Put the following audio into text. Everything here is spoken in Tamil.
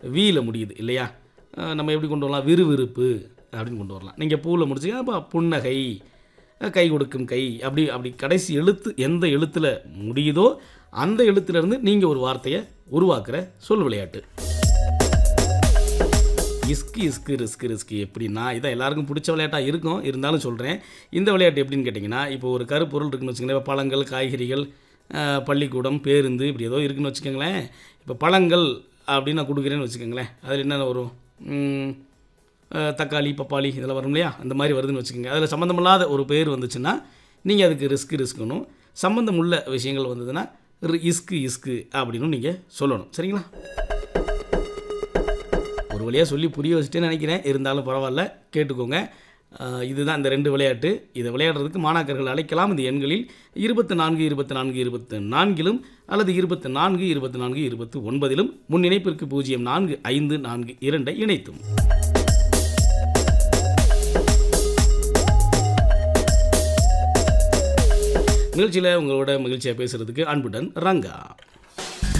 வீல முடியுது இல்லையா அஹ் நம்ம எப்படி கொண்டு வரலாம் விறுவிறுப்பு அப்படின்னு கொண்டு வரலாம் நீங்கள் பூவில் முடிச்சிங்க அப்போ புன்னகை அஹ் கை கொடுக்கும் கை அப்படி அப்படி கடைசி எழுத்து எந்த எழுத்தில் முடியுதோ அந்த எழுத்துலேருந்து நீங்கள் ஒரு வார்த்தையை உருவாக்குற சொல் விளையாட்டு இஸ்கு இஸ்கு ரிஸ்கு ரிஸ்கு எப்படின்னா இதான் எல்லாருக்கும் பிடிச்ச விளையாட்டாக இருக்கும் இருந்தாலும் சொல்கிறேன் இந்த விளையாட்டு எப்படின்னு கேட்டிங்கன்னா இப்போ ஒரு கருப்பொருள் இருக்குன்னு வச்சுக்கோங்களேன் இப்போ பழங்கள் காய்கறிகள் அஹ், பள்ளிக்கூடம் பேருந்து இப்படி ஏதோ இருக்குன்னு வச்சுக்கோங்களேன் இப்போ பழங்கள் அப்படின்னு நான் கொடுக்குறேன்னு வச்சுக்கோங்களேன் அதில் என்னென்ன வரும் ம், அஹ், தக்காளி பப்பாளி இதெல்லாம் வரும் இல்லையா அந்த மாதிரி வருதுன்னு வச்சுக்கோங்க அதில் சம்மந்தமில்லாத ஒரு பேர் வந்துச்சுன்னா நீங்கள் அதுக்கு ரிஸ்க் ரிஸ்க்கணும் சம்மந்தம் உள்ள விஷயங்கள் வந்ததுன்னா ரி- இஸ்கு இஸ்கு அப்படின்னு நீங்கள் சொல்லணும் சரிங்களா ஒரு வழியாக சொல்லி புரிய வச்சுட்டேன்னு நினைக்கிறேன் இருந்தாலும் பரவாயில்ல கேட்டுக்கோங்க ஆஹ் இதுதான் இந்த ரெண்டு விளையாட்டு இதை விளையாடுறதுக்கு மாணாக்கர்கள் அழைக்கலாம் இந்த எண்களில் இருபத்தி நான்கு இருபத்தி நான்கு இருபத்தி நான்கிலும் அல்லது இருபத்தி நான்கு இருபத்தி நான்கு இருபத்தி ஒன்பதிலும் முன் இணைப்பிற்கு பூஜ்ஜியம் நான்கு ஐந்து நான்கு இரண்டை இணைத்தும் நிகழ்ச்சியில் உங்களோட மகிழ்ச்சியாக பேசுகிறதுக்கு அன்புடன் ரங்கா